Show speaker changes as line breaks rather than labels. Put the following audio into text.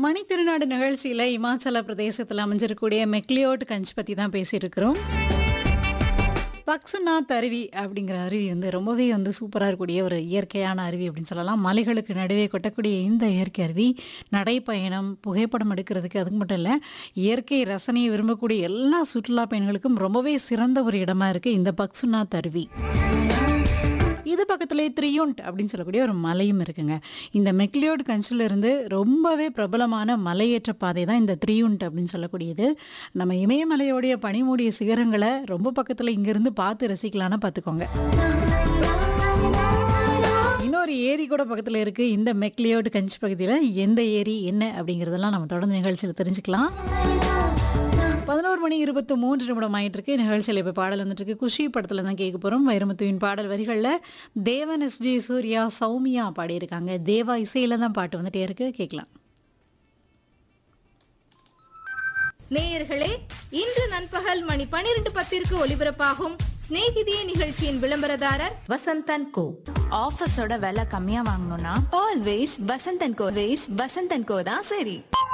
மணித்திருநாடு நிகழ்ச்சியில இமாச்சல பிரதேசத்தில் அமைஞ்சிருக்கக்கூடிய மெக்லியோட் கஞ்ச் பத்தி தான் பேசியிருக்கிறோம் பக்சுநாத் அருவி அப்படிங்கிற அருவி வந்து ரொம்பவே வந்து சூப்பராக இருக்கக்கூடிய ஒரு இயற்கையான அருவி அப்படின்னு சொல்லலாம் மலைகளுக்கு நடுவே கொட்டக்கூடிய இந்த இயற்கை அருவி நடைப்பயணம் புகைப்படம் எடுக்கிறதுக்கு அதுக்கு மட்டும் இல்லை இயற்கை ரசனையை விரும்பக்கூடிய எல்லா சுற்றுலா பயணிகளுக்கும் ரொம்பவே சிறந்த ஒரு இடமா இருக்குது இந்த பக்சுநாத் அருவி இது பக்கத்துலேயே த்ரியுண்ட் அப்படின்னு சொல்லக்கூடிய ஒரு மலையும் இருக்குங்க இந்த மெக்லியோட் கஞ்சில் இருந்து ரொம்பவே பிரபலமான மலையேற்ற பாதை தான் இந்த த்ரியுண்ட் அப்படின்னு சொல்லக்கூடியது நம்ம இமயமலையோடைய பனிமூடிய சிகரங்களை ரொம்ப பக்கத்தில் இங்கேருந்து பார்த்து ரசிக்கலாம்னு பார்த்துக்கோங்க இன்னொரு ஏரி கூட பக்கத்தில் இருக்குது இந்த மெக்லியோட் கஞ்ச் பகுதியில் எந்த ஏரி என்ன அப்படிங்கிறதெல்லாம் நம்ம தொடர்ந்து நிகழ்ச்சியில் தெரிஞ்சுக்கலாம் பதினோரு மணி இருபத்தி மூன்று நிமிடம் ஆயிட்டு இருக்கு நிகழ்ச்சியில் இப்போ பாடல் வந்துட்டு இருக்கு குஷி படத்தில் தான் கேட்க போகிறோம் வைரமுத்துவின் பாடல் வரிகளில் தேவன் எஸ் ஜி சூர்யா சௌமியா பாடியிருக்காங்க தேவா இசையில தான் பாட்டு வந்துட்டே இருக்கு கேட்கலாம்
நேயர்களே இன்று நண்பகல் மணி பனிரெண்டு பத்திற்கு ஒலிபரப்பாகும் சிநேகிதிய நிகழ்ச்சியின் விளம்பரதாரர் வசந்தன் கோ
ஆஃபீஸோட விலை கம்மியா வாங்கணும்னா always Vasanthan co ways Vasanthan co தான் சரி